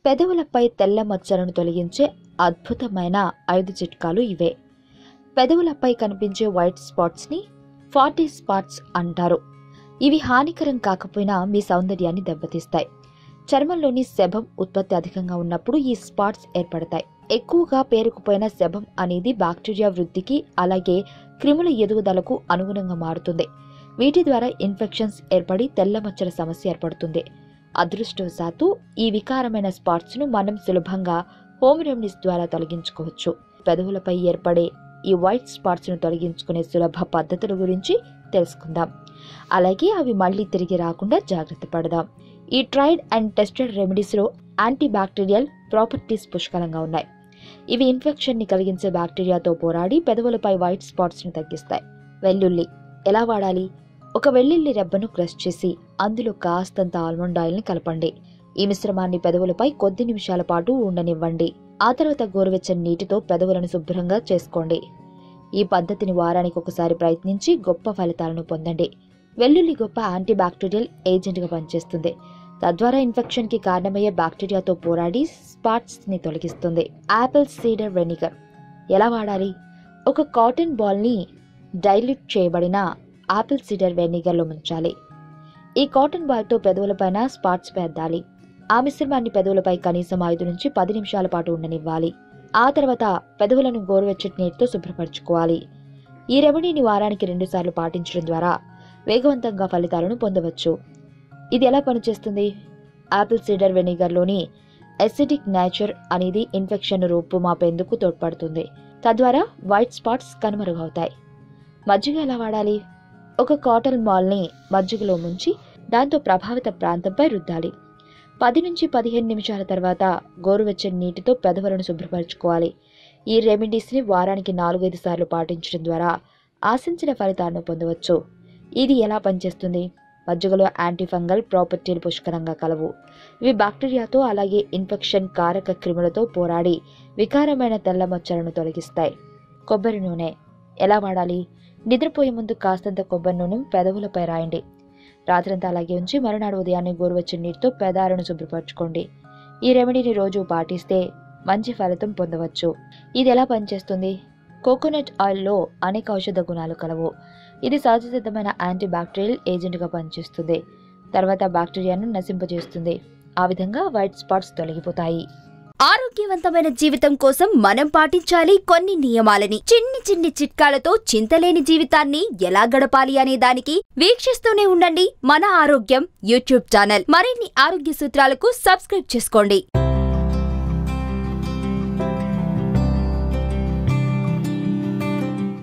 పెదవులపై తెల్ల మచ్చలను తొలగించే అద్భుతమైన ఐదు చిట్కాలు ఇవే పెదవులపై కనిపించే వైట్ స్పాట్స్ని ఫార్టీ స్పాట్స్ అంటారు ఇవి హానికరం కాకపోయినా మీ సౌందర్యాన్ని దెబ్బతీస్తాయి చర్మంలోని శభం ఉత్పత్తి అధికంగా ఉన్నప్పుడు ఈ స్పాట్స్ ఏర్పడతాయి ఎక్కువగా పేరుకుపోయిన శభం అనేది బ్యాక్టీరియా వృద్ధికి అలాగే క్రిముల ఎదుగుదలకు అనుగుణంగా మారుతుంది వీటి ద్వారా ఇన్ఫెక్షన్స్ ఏర్పడి తెల్ల మచ్చల సమస్య ఏర్పడుతుంది అదృష్టవశాత్తు ఈ వికారమైన స్పాట్స్ను మనం సులభంగా హోమ్ రెమెడీస్ ద్వారా తొలగించుకోవచ్చు పెదవులపై ఏర్పడే ఈ వైట్ స్పాట్స్ను తొలగించుకునే సులభ పద్ధతుల గురించి తెలుసుకుందాం అలాగే అవి మళ్ళీ తిరిగి రాకుండా జాగ్రత్త పడదాం ఈ ట్రైడ్ అండ్ టెస్టెడ్ రెమెడీస్లో యాంటీ బ్యాక్టీరియల్ ప్రాపర్టీస్ పుష్కలంగా ఉన్నాయి ఇవి ఇన్ఫెక్షన్ని కలిగించే బ్యాక్టీరియాతో పోరాడి పెదవులపై వైట్ స్పాట్స్ను తగ్గిస్తాయి వెల్లుల్లి ఎలా వాడాలి ఒక వెల్లుల్లి రెబ్బను క్రష్ చేసి అందులో కాస్తంత ఆల్మండ్ ఆయిల్ని కలపండి ఈ మిశ్రమాన్ని పెదవులపై కొద్ది నిమిషాల పాటు ఉండనివ్వండి ఆ తర్వాత గోరువెచ్చని నీటితో పెదవులను శుభ్రంగా చేసుకోండి ఈ పద్ధతిని వారానికి ఒకసారి ప్రయత్నించి గొప్ప ఫలితాలను పొందండి వెల్లుల్లి గొప్ప యాంటీ బ్యాక్టీరియల్ ఏజెంట్గా పనిచేస్తుంది తద్వారా ఇన్ఫెక్షన్కి కారణమయ్యే బ్యాక్టీరియాతో పోరాడి స్పాట్స్ని తొలగిస్తుంది యాపిల్ సీడర్ వెనిగర్ ఎలా వాడాలి ఒక కాటన్ బాల్ని డైల్యూట్ చేయబడిన ఆపిల్ సీడర్ వెనిగర్లో ముంచాలి ఈ కాటన్ బాల్తో పెదవులపైన స్పాట్స్ పెద్దాలి ఆ మిశ్రమాన్ని పెదవులపై కనీసం ఐదు నుంచి పది నిమిషాల పాటు ఉండనివ్వాలి ఆ తర్వాత పెదవులను గోరువెచ్చటి నీటితో శుభ్రపరచుకోవాలి ఈ రెమెడీని వారానికి రెండుసార్లు పాటించడం ద్వారా వేగవంతంగా ఫలితాలను పొందవచ్చు ఇది ఎలా పనిచేస్తుంది ఆపిల్ సీడర్ వెనిగర్లోని ఎసిడిక్ నేచర్ అనేది ఇన్ఫెక్షన్ రూపుమాపేందుకు తోడ్పడుతుంది తద్వారా వైట్ స్పాట్స్ కనుమరుగవుతాయి మజ్జిగ ఎలా వాడాలి ఒక కాటన్ మాల్ని మజ్జిగలో ముంచి దాంతో ప్రభావిత ప్రాంతంపై రుద్దాలి పది నుంచి పదిహేను నిమిషాల తర్వాత గోరువెచ్చని నీటితో పెదవులను శుభ్రపరచుకోవాలి ఈ రెమెడీస్ని వారానికి నాలుగైదు సార్లు పాటించడం ద్వారా ఆశించిన ఫలితాలను పొందవచ్చు ఇది ఎలా పనిచేస్తుంది మజ్జిగలో యాంటీఫంగల్ ప్రాపర్టీలు పుష్కలంగా కలవు ఇవి బ్యాక్టీరియాతో అలాగే ఇన్ఫెక్షన్ కారక క్రిములతో పోరాడి వికారమైన తెల్ల మచ్చలను తొలగిస్తాయి కొబ్బరి నూనె ఎలా వాడాలి నిద్రపోయే ముందు కాస్తంత కొబ్బరి నూనె పెదవులపై రాయండి రాత్రంతా అలాగే ఉంచి మరునాడు ఉదయాన్నే గోరువెచ్చని నీటితో పెదాలను శుభ్రపరచుకోండి ఈ రెమెడీని రోజు పాటిస్తే మంచి ఫలితం పొందవచ్చు ఇది ఎలా పనిచేస్తుంది కోకోనట్ ఆయిల్లో అనేక ఔషధ గుణాలు కలవు ఇది సహజసిద్ధమైన యాంటీ బ్యాక్టీరియల్ ఏజెంట్గా పనిచేస్తుంది తర్వాత బ్యాక్టీరియాను నశింపజేస్తుంది ఆ విధంగా వైట్ స్పాట్స్ తొలగిపోతాయి ఆరోగ్యవంతమైన జీవితం కోసం మనం పాటించాలి కొన్ని నియమాలని చిన్ని చిన్ని చిట్కాలతో చింతలేని జీవితాన్ని ఎలా గడపాలి అనే దానికి వీక్షిస్తూనే ఉండండి మన ఆరోగ్యం యూట్యూబ్ ఛానల్ మరిన్ని ఆరోగ్య సూత్రాలకు సబ్స్క్రైబ్ చేసుకోండి